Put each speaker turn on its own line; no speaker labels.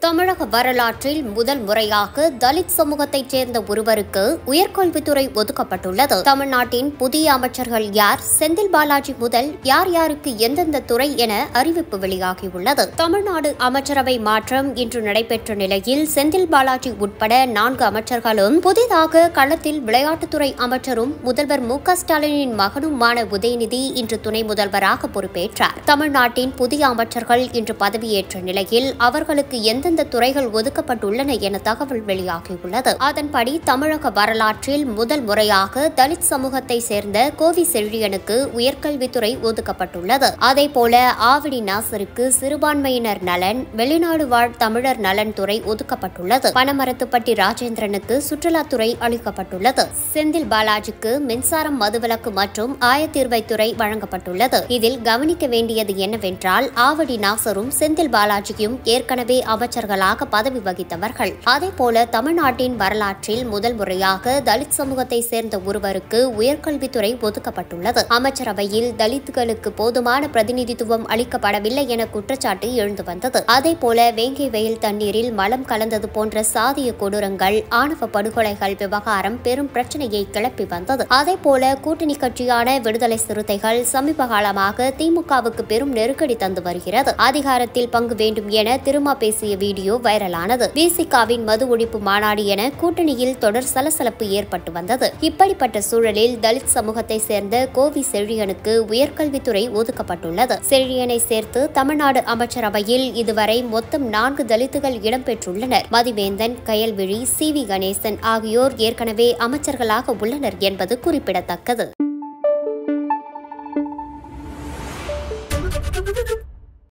தமிழக வரலாற்றில் முதல் முறையாக தலித் சமூகத்தைச் சேர்ந்த ஒருவருக்கு உயர்கல்வித்துறை ஒதுக்கப்பட்டுள்ளது தமிழ்நாட்டின் புதிய அமைச்சர்கள் யார் செந்தில் பாலாஜி முதல் யார் யாருக்கு எந்தெந்த துறை என அறிவிப்பு வெளியாகியுள்ளது தமிழ்நாடு அமைச்சரவை மாற்றம் இன்று நடைபெற்ற நிலையில் செந்தில் பாலாஜி உட்பட நான்கு அமைச்சர்களும் புதிதாக களத்தில் விளையாட்டுத்துறை அமைச்சரும் முதல்வர் மு க ஸ்டாலினின் மகனுமான உதயநிதி இன்று துணை முதல்வராக பொறுப்பேற்றார் தமிழ்நாட்டின் புதிய அமைச்சர்கள் இன்று பதவியேற்ற நிலையில் அவர்களுக்கு எந்தெந்த துறைகள் ஒதுக்கப்பட்டுள்ளன என தகவல் வெளியாகியுள்ளது அதன்படி தமிழக வரலாற்றில் முதல் முறையாக தலித் சமூகத்தை சேர்ந்த கோவி செழியனுக்கு உயர்கல்வித்துறை ஒதுக்கப்பட்டுள்ளது அதேபோல ஆவடி நாசருக்கு சிறுபான்மையினர் நலன் வெளிநாடு வாழ் தமிழர் நலன் துறை ஒதுக்கப்பட்டுள்ளது பனமரத்துப்பட்டி ராஜேந்திரனுக்கு சுற்றுலாத்துறை அளிக்கப்பட்டுள்ளது செந்தில் பாலாஜிக்கு மின்சாரம் மதுவிலக்கு மற்றும் ஆயத்தீர்வைத்துறை வழங்கப்பட்டுள்ளது இதில் கவனிக்க வேண்டியது என்னவென்றால் ஆவடி நாசரும் செந்தில் பாலாஜியும் ஏற்கனவே அமைச்சர்களாக பதவி வகித்தவர்கள் அதேபோல தமிழ்நாட்டின் வரலாற்றில் முதல் முறையாக தலித் சமூகத்தை சேர்ந்த ஒருவருக்கு உயர்கல்வித்துறை ஒதுக்கப்பட்டுள்ளது அமைச்சரவையில் தலித்துகளுக்கு போதுமான பிரதிநிதித்துவம் அளிக்கப்படவில்லை என குற்றச்சாட்டு எழுந்து வந்தது அதேபோல வேங்கை வெயில் தண்ணீரில் மலம் கலந்தது போன்ற சாதிய கொடூரங்கள் ஆணவ படுகொலைகள் விவகாரம் பெரும் பிரச்சனையை கிளப்பி வந்தது அதேபோல கூட்டணி கட்சியான விடுதலை சிறுத்தைகள் சமீப காலமாக திமுகவுக்கு பெரும் நெருக்கடி தந்து வருகிறது அதிகாரத்தில் பங்கு வேண்டும் என திருமா பேசிய வீடியோ வைரலானது விசிகாவின் மது ஒழிப்பு மாநாடு என கூட்டணியில் தொடர் சலசலப்பு ஏற்பட்டு வந்தது இப்படிப்பட்ட சூழலில் தலித் சமூகத்தை சேர்ந்த கோவி செழியனுக்கு உயர்கல்வித்துறை ஒதுக்கப்பட்டுள்ளது செழியனை சேர்த்து தமிழ்நாடு அமைச்சரவையில் இதுவரை மொத்தம் நான்கு தலித்துகள் இடம்பெற்றுள்ளனர் மதிவேந்தன் கயல்விழி சி வி கணேசன் ஆகியோர் ஏற்கனவே அமைச்சர்களாக உள்ளனர் என்பது குறிப்பிடத்தக்கது